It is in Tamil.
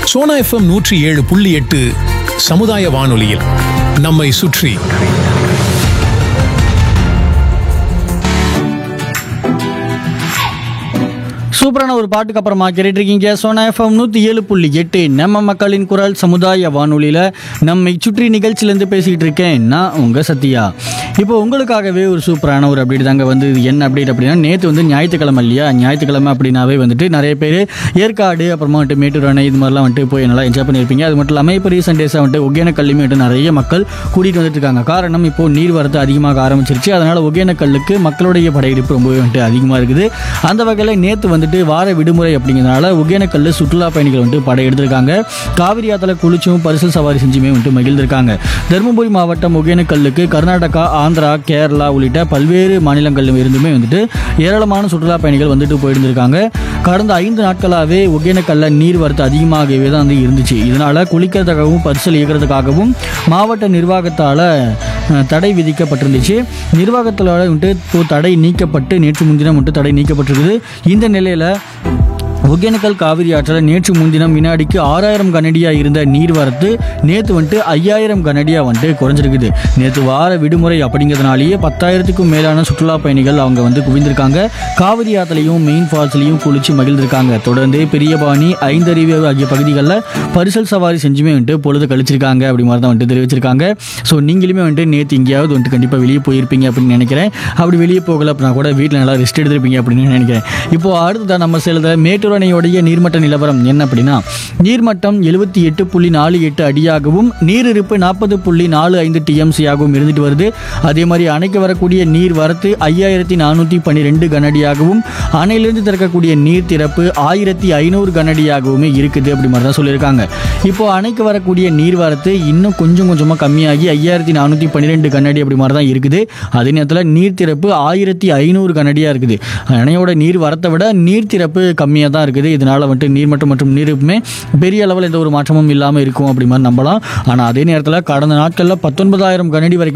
சோனா எஃப்எம் நூற்றி ஏழு புள்ளி எட்டு சமுதாய வானொலியில் நம்மை சுற்றி சூப்பரான ஒரு பாட்டுக்கு அப்புறமா கேட்டுட்டு இருக்கீங்க சோனா எஃப்எம் நூற்றி ஏழு புள்ளி எட்டு நம்ம மக்களின் குரல் சமுதாய வானொலியில் நம்மை சுற்றி நிகழ்ச்சியிலேருந்து பேசிக்கிட்டு இருக்கேன் நான் உங்கள் சத்யா இப்போ உங்களுக்காகவே ஒரு சூப்பரான ஒரு அப்டேட் தாங்க வந்து இது என்ன அப்டேட் அப்படின்னா நேற்று வந்து ஞாயிற்றுக்கிழமை இல்லையா ஞாயிற்றுக்கிழமை அப்படின்னாவே வந்துட்டு நிறைய பேர் ஏற்காடு அப்புறமா வந்துட்டு மேட்டூர் அணை இது மாதிரிலாம் வந்துட்டு போய் நல்லா என்ஜாய் பண்ணியிருப்பீங்க அது மட்டும் இல்லாமல் இப்போ ரீசெண்ட் டேஸாக வந்துட்டு ஒகேனக்கல்லுமே வந்துட்டு நிறைய மக்கள் கூட்டிகிட்டு வந்துட்டு இருக்காங்க காரணம் இப்போ நீர்வரத்து அதிகமாக ஆரம்பிச்சிருச்சு அதனால் ஒகேனக்கல்லுக்கு மக்களுடைய படையெடுப்பு ரொம்பவே வந்துட்டு அதிகமாக இருக்குது அந்த வகையில் நேற்று வந்துட்டு வார விடுமுறை அப்படிங்கிறதுனால ஒகேனக்கல் சுற்றுலா பயணிகள் வந்துட்டு படையெடுத்திருக்காங்க காவிரி ஆத்துல குளிச்சும் பரிசல் சவாரி செஞ்சுமே வந்துட்டு மகிழ்ந்திருக்காங்க தருமபுரி மாவட்டம் ஒகேனக்கல்லுக்கு கர்நாடகா ஆந்திரா கேரளா உள்ளிட்ட பல்வேறு மாநிலங்களில் இருந்துமே வந்துட்டு ஏராளமான சுற்றுலா பயணிகள் வந்துட்டு போயிருந்திருக்காங்க கடந்த ஐந்து நாட்களாகவே ஒகேனக்கல்ல நீர் வரத்து அதிகமாகவே தான் வந்து இருந்துச்சு இதனால குளிக்கிறதுக்காகவும் பரிசல் இயக்கிறதுக்காகவும் மாவட்ட நிர்வாகத்தால் அஹ், தடை விதிக்கப்பட்டிருந்துச்சு நிர்வாகத்தில் வந்துட்டு இப்போ தடை நீக்கப்பட்டு நேற்று முன்தினம் வந்துட்டு தடை நீக்கப்பட்டிருக்குது இந்த நிலையில் ஒகேனக்கல் காவிரி ஆற்றில் நேற்று முன்தினம் வினாடிக்கு ஆறாயிரம் கனடியாக இருந்த நீர்வரத்து நேற்று வந்துட்டு ஐயாயிரம் கனடியாக வந்துட்டு குறைஞ்சிருக்குது நேற்று வார விடுமுறை அப்படிங்கிறதுனாலேயே பத்தாயிரத்துக்கும் மேலான சுற்றுலா பயணிகள் அவங்க வந்து குவிந்திருக்காங்க காவிரி ஆற்றுலையும் மெயின் ஃபால்ஸ்லையும் குளிச்சு மகிழ்ந்திருக்காங்க தொடர்ந்து பெரியபாணி ஐந்தருவி ஆகிய பகுதிகளில் பரிசல் சவாரி செஞ்சுமே வந்துட்டு பொழுது கழிச்சிருக்காங்க அப்படி மாதிரி தான் வந்துட்டு தெரிவிச்சிருக்காங்க ஸோ நீங்களுமே வந்துட்டு நேற்று எங்கேயாவது வந்துட்டு கண்டிப்பாக வெளியே போயிருப்பீங்க அப்படின்னு நினைக்கிறேன் அப்படி வெளியே போகல அப்படின்னா கூட வீட்டில் நல்லா ரெஸ்ட் எடுத்திருப்பீங்க அப்படின்னு நினைக்கிறேன் இப்போ அடுத்ததான் நம்ம சேலத்தில் மேட்டூர் அணையோடைய நீர்மட்ட நிலவரம் என்ன அப்படின்னா நீர்மட்டம் எழுபத்தி எட்டு புள்ளி நாலு எட்டு அடியாகவும் நீரிருப்பு நாற்பது புள்ளி நாலு ஐந்து டிஎம்சி ஆகவும் இருந்துட்டு வருது அதே மாதிரி அணைக்கு வரக்கூடிய நீர் வரத்து ஐயாயிரத்தி நானூற்றி பன்னிரெண்டு கனடியாகவும் அணையிலிருந்து திறக்கக்கூடிய நீர் திறப்பு ஆயிரத்தி ஐநூறு கனடியாகவுமே இருக்குது அப்படி மாதிரி தான் சொல்லியிருக்காங்க இப்போ அணைக்கு வரக்கூடிய நீர் வரத்து இன்னும் கொஞ்சம் கொஞ்சமாக கம்மியாகி ஐயாயிரத்தி நானூற்றி பன்னிரெண்டு கனடி அப்படி மாதிரி தான் இருக்குது அதே நேரத்தில் நீர் திறப்பு ஆயிரத்தி ஐநூறு கனடியாக இருக்குது அணையோட நீர் வரத்தை விட நீர் திறப்பு கம்மியாக தான் இருக்குது இதனால் வந்துட்டு நீர்மட்டம் மற்றும் நீருப்புமே பெரிய அளவில் எந்த ஒரு மாற்றமும் இல்லாமல் இருக்கும் அப்படி மாதிரி நம்பலாம் ஆனால் அதே நேரத்தில் கடந்த நாட்களில் பத்தொன்பதாயிரம் கனடி வரைக்கும்